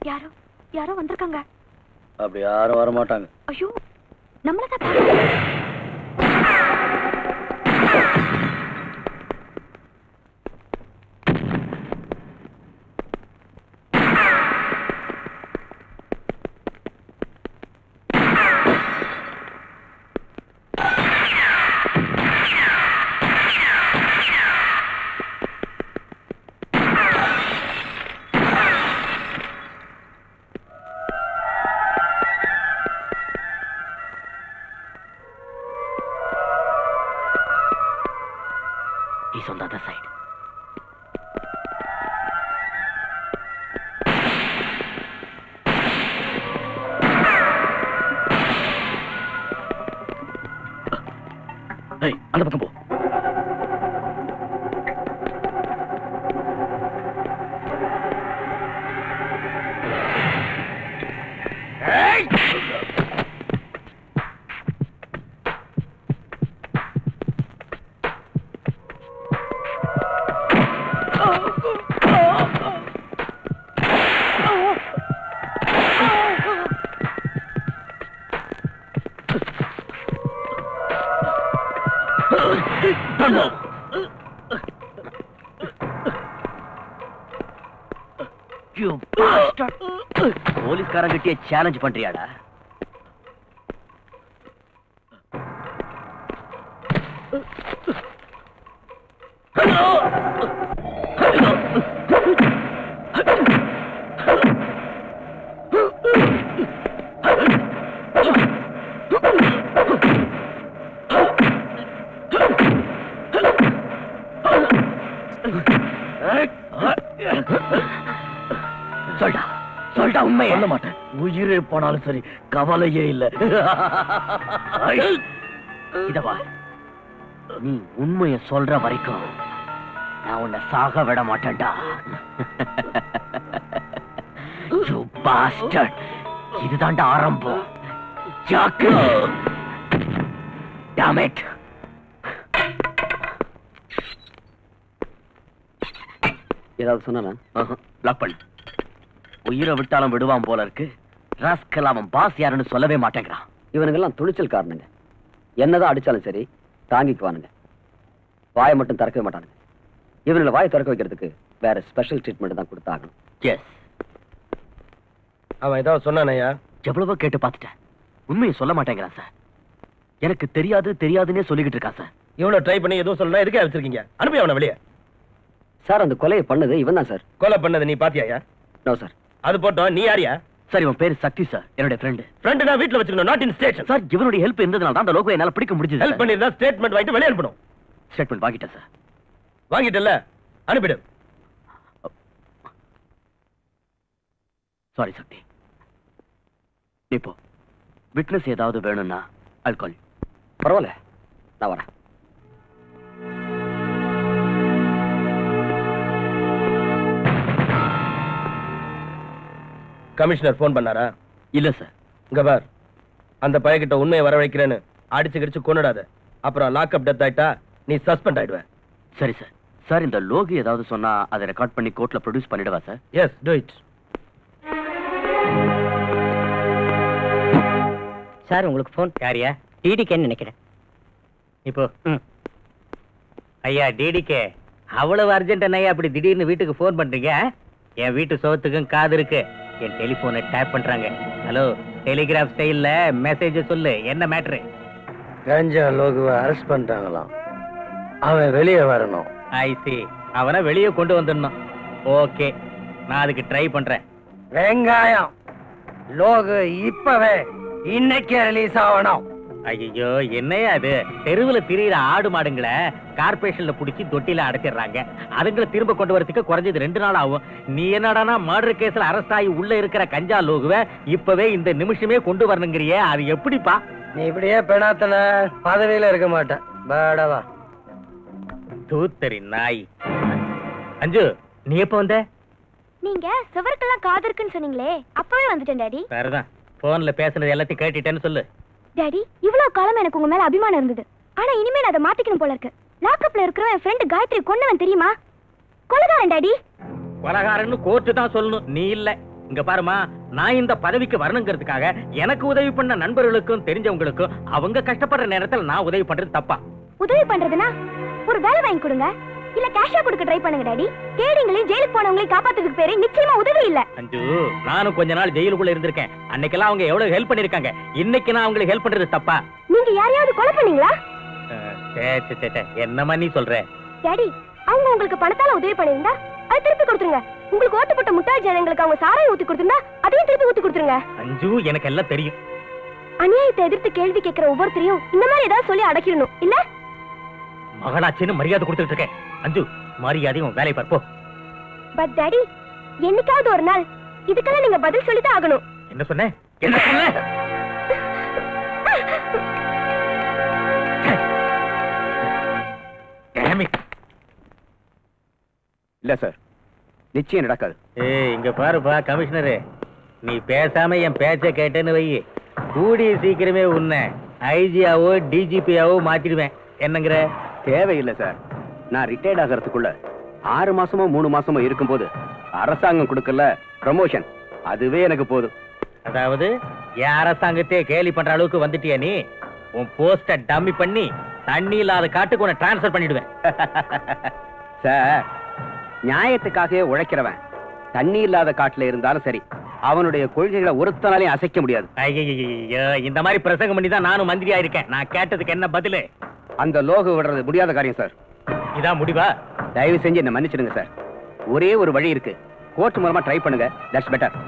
யாரோ யாரோ வந்திருக்காங்க அப்படி யாரும் வர மாட்டாங்க ஐயோ நம்மள தான் பாருங்க He's on the other side. ஏய், அந்த பக்கம் போ You bastard. போலீஸ்காரங்கிட்டே சேலஞ்ச் பண்றியாடா சொல்டா சொல்டா உண்மை சொல்ல மாட்டேன் உயிரே போனாலும் சரி கவலையே இல்ல இதவா நீ உண்மைய சொல்ற வரைக்கும் நான் உன்னை சாக விட மாட்டேன்டா You bastard. இதுதான்டா ஆரம்பம் ஜாக்கு Damn it. ஏதாவது சொன்னா லாக் பண்ணு உயிரை விட்டாலும் விடுவான் போல இருக்கு ராஸ்கல் அவன் பாஸ் யாருன்னு சொல்லவே மாட்டேங்கிறான் இவனுங்கெல்லாம் துணிச்சல் காரணங்க என்னதான் அடிச்சாலும் சரி தாங்கிக்குவானுங்க வாயை மட்டும் திறக்கவே மாட்டானுங்க இவனுங்களை வாயை திறக்க வைக்கிறதுக்கு வேற ஸ்பெஷல் ட்ரீட்மெண்ட் தான் கொடுத்தாகணும் எஸ் அவன் ஏதாவது சொன்னானயா எவ்வளவோ கேட்டு பார்த்துட்டேன் உண்மையை சொல்ல மாட்டேங்கிறான் சார் எனக்கு தெரியாது தெரியாதுன்னே சொல்லிக்கிட்டு இருக்கான் சார் இவ்வளவு ட்ரை பண்ணி எதுவும் சொல்லலாம் எதுக்கே வச்சிருக்கீங்க அனுப்பி அவனை வெளியே சார் அந்த கொலையை பண்ணது இவன் தான் சார் கொலை பண்ணது நீ பாத்தியாயா நோ சார் அது போட்டோம் நீ யாரியா சார் இவன் பேரு சக்தி சார் என்னுடைய ஃப்ரெண்டு ஃப்ரெண்டு நான் வீட்டுல வச்சுக்கணும் நாட் இன் ஸ்டேஷன் சார் இவனுடைய ஹெல்ப் இருந்ததுனால தான் அந்த லோகோ என்னால பிடிக்க முடிஞ்சது ஹெல்ப் பண்ணிருந்தா ஸ்டேட்மெண்ட் வாங்கிட்டு வெளியே அனுப்பணும் ஸ்டேட்மெண்ட் வாங்கிட்டேன் சார் வாங்கிட்டல அனுப்பிடு சாரி சக்தி நீ போ விட்னஸ் ஏதாவது வேணும்னா அல்கால் பரவாயில்ல நான் வரேன் கமிஷனர் ஃபோன் பண்ணாரா இல்ல சார் இங்க பார் அந்த பையன்கிட்ட உண்மையை வரவழைக்கிறேன்னு அடிச்சு கிடிச்சு கொண்டுடாத அப்புறம் லாக்அப் டெத் ஆயிட்டா நீ சஸ்பெண்ட் ஆயிடுவ சரி சார் சார் இந்த லோகு ஏதாவது சொன்னா அதை ரெக்கார்ட் பண்ணி கோர்ட்ல ப்ரொடியூஸ் பண்ணிடவா sir yes do it sir உங்களுக்கு ஃபோன் யாரியா டிடிகேன்னு நினைக்கிறேன் இப்போ ம் ஐயா டிடிகே அவ்வளவு அர்ஜென்ட் ஐயா அப்படி திடீர்னு வீட்டுக்கு ஃபோன் பண்றீங்க என் வீட்டு சோத்துக்கும் காது இருக்கு என் டெலிபோனை டேப் பண்றாங்க ஹலோ டெலிகிராஃப் ஸ்டைல்ல மெசேஜ் சொல்லு என்ன மேட்ரு கஞ்சா லோகுவை அரெஸ்ட் பண்ணிட்டாங்களாம் அவன் வெளியே வரணும் ஐ சி அவனை வெளியே கொண்டு வந்துடணும் ஓகே நான் அதுக்கு ட்ரை பண்றேன் வெங்காயம் லோகு இப்பவே இன்னைக்கே ரிலீஸ் ஆகணும் ஐயோ என்னையா அது தெருவுல திரியிற ஆடு மாடுங்களை கார்பரேஷன்ல புடிச்சு தொட்டில அடைச்சிடுறாங்க அதுங்களை திரும்ப கொண்டு வரதுக்கு குறைஞ்சது ரெண்டு நாள் ஆகும் நீ என்னடானா மர்டர் கேஸ்ல அரெஸ்ட் ஆகி உள்ள இருக்கிற கஞ்சா லோகுவ இப்பவே இந்த நிமிஷமே கொண்டு வரணுங்கிறியே அது எப்படிப்பா நீ இப்படியே பெணாத்தல பதவியில இருக்க மாட்டேன் பேடவா தூத்தரி நாய் அஞ்சு நீ எப்ப வந்த நீங்க சுவருக்கெல்லாம் காது இருக்குன்னு சொன்னீங்களே அப்பவே வந்துட்டேன் டாடி வேறதான் போன்ல பேசுனது எல்லாத்தையும் கேட்டுட்டேன்னு சொல்லு டாடி இவ்வளவு காலம் எனக்கு உங்க மேல அபிமானம் இருந்தது ஆனா இனிமே நான் அதை மாத்திக்கணும் போல இருக்கு லாக்அப்ல இருக்கிற என் ஃப்ரெண்ட் காயத்ரி கொன்னவன் தெரியுமா கொலகாரன் டாடி கொலகாரன்னு கோர்ட்டு தான் சொல்லணும் நீ இல்ல இங்க பாருமா நான் இந்த பதவிக்கு வரணுங்கிறதுக்காக எனக்கு உதவி பண்ண நண்பர்களுக்கும் தெரிஞ்சவங்களுக்கும் அவங்க கஷ்டப்படுற நேரத்துல நான் உதவி பண்றது தப்பா உதவி பண்றதுன்னா ஒரு வேலை வாங்கி கொடுங்க இல்ல கேஷா கொடுக்க ட்ரை பண்ணுங்க டாடி கேடிங்களையும் ஜெயிலுக்கு போனவங்களையும் காப்பாத்துறதுக்கு பேரு நிச்சயமா உதவி இல்ல அஞ்சு நானும் கொஞ்ச நாள் ஜெயிலுக்குள்ள இருந்திருக்கேன் அன்னைக்கெல்லாம் அவங்க எவ்வளவு ஹெல்ப் பண்ணிருக்காங்க இன்னைக்கு நான் அவங்களுக்கு ஹெல்ப் பண்றது தப்பா நீங்க யாரையாவது கொலை பண்ணீங்களா அஹ், சே, சே, சே, சே, என்னம்மா நீ சொல்ற டாடி அவங்க உங்களுக்கு பணத்தால உதவி பண்ணிருந்தா அது திருப்பி கொடுத்துருங்க உங்களுக்கு ஓட்டு போட்ட முட்டாள் ஜனங்களுக்கு அவங்க சாராயம் ஊத்தி கொடுத்திருந்தா அதையும் திருப்பி ஊத்தி கொடுத்துருங்க அஞ்சு எனக்கு எல்லாம் தெரியும் அநியாயத்தை எதிர்த்து கேள்வி கேட்கிற ஒவ்வொருத்தரையும் இந்த மாதிரி ஏதாவது சொல்லி அடக்கிடணும் இல்ல மகளாச்சின்னு மரியாதை கொடுத்துட்டு இருக்கேன் அஞ்சு மரியாதையும் உன் வேலையை பார்ப்போம் பட் டாடி என்னைக்காவது ஒரு நாள் இதுக்கெல்லாம் நீங்க பதில் சொல்லித்தான் ஆகணும் என்ன சொன்ன என்ன சொன்ன Damn it. இல்ல சார் நிச்சயம் நடக்காது ஏய் இங்க பாருப்பா கமிஷனரு நீ பேசாம என் பேச்ச கேட்டேன்னு வை கூடிய சீக்கிரமே உன்னை ஐஜியாவோ டிஜிபியாவோ மாத்திடுவேன் என்னங்கிற தேவையில்லை சார் நான் ரிட்டையர்ட் ஆகிறதுக்குள்ள ஆறு மாசமோ மூணு மாசமோ இருக்கும்போது அரசாங்கம் கொடுக்கல ப்ரமோஷன் அதுவே எனக்கு போதும் அதாவது என் அரசாங்கத்தையே கேலி பண்ற அளவுக்கு வந்துட்டியா நீ உன் போஸ்ட டம்மி பண்ணி தண்ணி இல்லாத காட்டுக்கு உன்னை டிரான்ஸ்ஃபர் பண்ணிடுவேன் சார் நியாயத்துக்காகவே உழைக்கிறவன் தண்ணி இல்லாத காட்டுல இருந்தாலும் சரி அவனுடைய கொள்கைகளை ஒருத்தனாலையும் அசைக்க முடியாது ஐயையையையோ, இந்த மாதிரி பிரசங்கம் பண்ணி தான் நானும் மந்திரியா இருக்கேன் நான் கேட்டதுக்கு என்ன பதிலு அந்த லோகு விடுறது முடியாத காரியம் சார் இதான் முடிவா தயவு செஞ்சு என்ன மன்னிச்சிடுங்க சார் ஒரே ஒரு வழி இருக்கு கோர்ட் மூலமா ட்ரை பண்ணுங்க தட்ஸ் பெட்டர்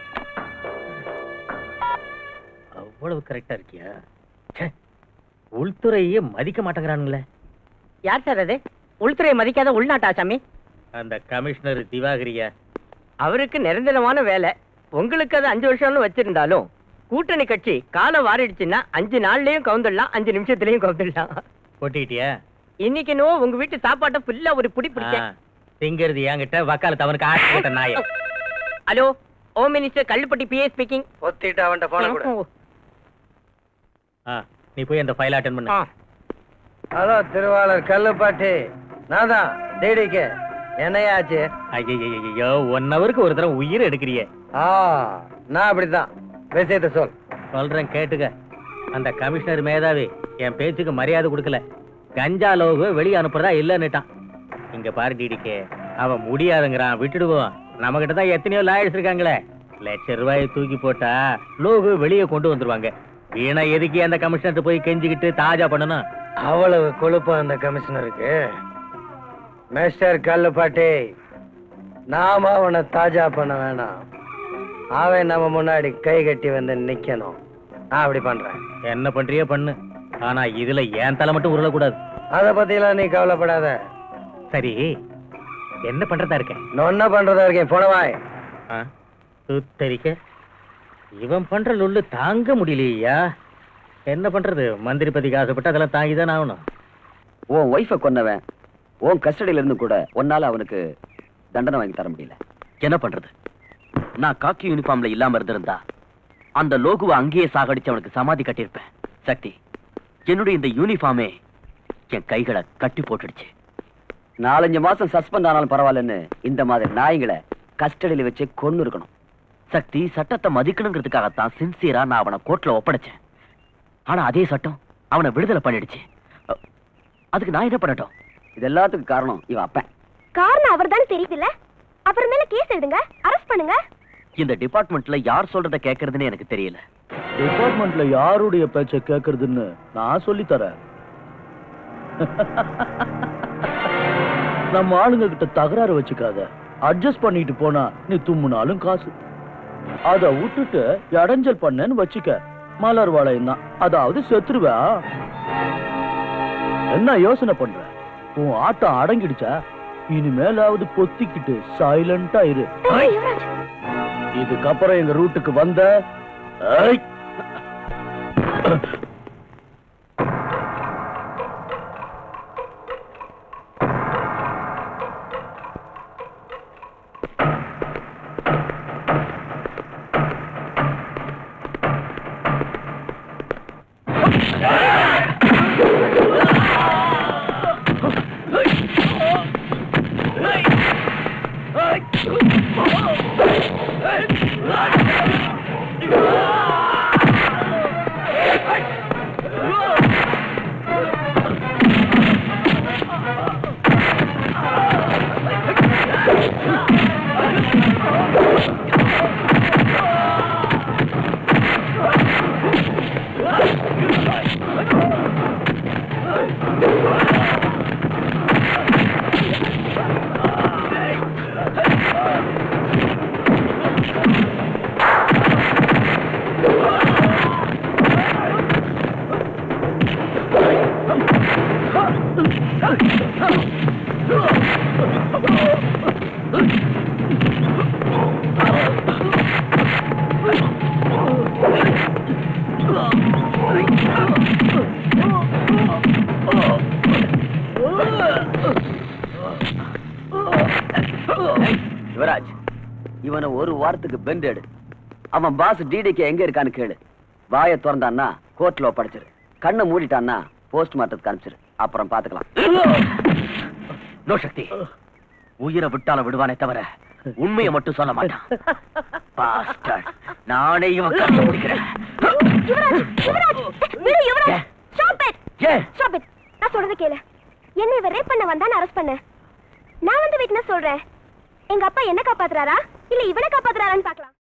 அவ்வளவு கரெக்டா இருக்கியா ச்சே, உள்துறையே மதிக்க மாட்டேங்கிறானுங்களே யார் சார் அது உள்துறை மதிக்காத உள்நாட்டு ஆசாமி அந்த கமிஷனர் திவாகரியா அவருக்கு நிரந்தரமான வேலை உங்களுக்கு அது அஞ்சு வருஷம்னு வச்சிருந்தாலும் கூட்டணி கட்சி காலம் வாரிடுச்சுன்னா அஞ்சு நாள்லயும் கவுந்துடலாம் அஞ்சு நிமிஷத்துலயும் கவுந்துடலாம் போட்டிக்கிட்டியா இன்னைக்கு நோ உங்க வீட்டு சாப்பாட்டை ஃபுல்லா ஒரு புடி பிடிச்சேன் திங்கிறது என்கிட்ட வக்காலத்து அவனுக்கு ஆட்சி போட்ட நாய hello home minister Kallupatti PA speaking ஒத்திட்டு அவன்கிட்ட போன கூட ஆ, நீ போய் அந்த ஃபைல் அட்டன் பண்ணு ஹலோ திருவாளர் கல்லுப்பாட்டி நான் தான் டிடிக்கு என்னையாச்சு ஐயோ ஒன் ஹவருக்கு ஒரு தடவை உயிர் எடுக்கிறியே ஆ நான் அப்படிதான் விஷயத்த சொல் சொல்றேன் கேட்டுக்க அந்த கமிஷனர் மேதாவி என் பேச்சுக்கு மரியாதை கொடுக்கல கஞ்சா லோகு வெளியே அனுப்புறதா இல்லன்னுட்டான் இங்க பாரு டிடிக்கே அவன் முடியாதுங்கிறான் விட்டுடுவோம் நம்ம கிட்ட தான் எத்தனையோ லாயர்ஸ் இருக்காங்களே லட்ச ரூபாயை தூக்கி போட்டா லோகு வெளியே கொண்டு வந்துருவாங்க வீணா எதுக்கு அந்த கமிஷனர் போய் கெஞ்சிக்கிட்டு தாஜா பண்ணணும் அவ்வளவு கொழுப்பு அந்த கமிஷனருக்கு மிஸ்டர் கல்லுப்பாட்டி நாம அவனை தாஜா பண்ண வேணாம் அவன் நம்ம முன்னாடி கை கட்டி வந்து நிக்கணும் நான் அப்படி பண்றேன் என்ன பண்றியோ பண்ணு ஆனா இதுல என் தலை மட்டும் உருளக்கூடாது அத பத்திலாம் நீ கவலைப்படாத சரி என்ன பண்றதா இருக்கேன் நான் என்ன பண்றதா இருக்கேன் போனவாய் ஆ, சுத்தரிக்க இவன் பண்ற லொல்லு தாங்க முடியலையா என்ன பண்றது மந்திரி பதிக்கு ஆசைப்பட்டு அதெல்லாம் தாங்கி தான் ஆகணும் உன் ஒய்ஃபை கொன்னவன் உன் கஸ்டடியில இருந்து கூட உன்னால அவனுக்கு தண்டனை வாங்கி தர முடியல என்ன பண்றது நான் காக்கி யூனிஃபார்ம்ல இல்லாம இருந்திருந்தா அந்த லோகுவை அங்கேயே சாகடிச்சு அவனுக்கு சமாதி கட்டியிருப்பேன் சக்தி என்னுடைய இந்த யூனிஃபார்மே என் கைகளை கட்டி போட்டுடுச்சு நாலஞ்சு மாசம் சஸ்பெண்ட் ஆனாலும் பரவாயில்லன்னு இந்த மாதிரி நாய்களை கஸ்டடியில வச்சு கொன்னு இருக்கணும் சக்தி சட்டத்தை மதிக்கணுங்கிறதுக்காகத்தான் சின்சியரா நான் அவனை கோர்ட்ல ஒப்படைச்சேன் ஆனா அதே சட்டம் அவனை விடுதலை பண்ணிடுச்சு அ, அதுக்கு நான் என்ன பண்ணட்டும் இது எல்லாத்துக்கும் காரணம் இவன் அப்பன் காரணம் அவர் தானே தெரியுதுல்ல அப்புறம் மேல கேஸ் எழுதுங்க அரெஸ்ட் பண்ணுங்க இந்த டிபார்ட்மெண்ட்ல யார் சொல்றத கேக்குறதுன்னு எனக்கு தெரியல டிபார்ட்மெண்ட்ல யாருடைய பேச்ச கேக்குறதுன்னு நான் சொல்லி தரேன் நம்ம ஆளுங்க கிட்ட தகராறு வச்சுக்காத அட்ஜஸ்ட் பண்ணிட்டு போனா நீ தும்முனாலும் காசு அத விட்டுட்டு இடைஞ்சல் பண்ணேன்னு வச்சுக்க மலர் வளையம் தான் அதாவது செத்துருவா என்ன யோசனை பண்ற உன் ஆட்டம் அடங்கிடுச்சா இனிமேலாவது பொத்திக்கிட்டு சைலண்டா இரு யுவராஜ் இதுக்கப்புறம் எங்க ரூட்டுக்கு வந்த ஐ! Hey! யுவராஜ் இவனை ஒரு வாரத்துக்கு பெண்ட் எடு அவன் பாஸ் டிடிக்கு எங்க இருக்கான்னு கேளு வாயை திறந்தான்னா கோர்ட்ல ஒப்படைச்சிரு கண்ணை மூடிட்டான்னா போஸ்ட் மார்ட்டத்துக்கு அனுப்பிச்சிரு அப்புறம் பாத்துக்கலாம் நோ சக்தி உயிரை விட்டால விடுவானே தவிர உண்மையை மட்டும் சொல்ல மாட்டான் Bastard. நானே இவன் கண்ணை முடிக்கிறேன் யுவராஜ் யுவராஜ் விடு யுவராஜ் ஏன்? ஸ்டாப் இட் ஏன் ஸ்டாப் இட் நான் சொல்றத கேளு என்ன இவ ரேப் பண்ண வந்தா அரெஸ்ட் பண்ண நான் வந்து விட்னஸ் சொல்றேன் எங்க அப்பா என்ன காப்பாத்துறாரா இல்ல இவனை காப்பாத்துறாரான்னு பார்க்கலாம்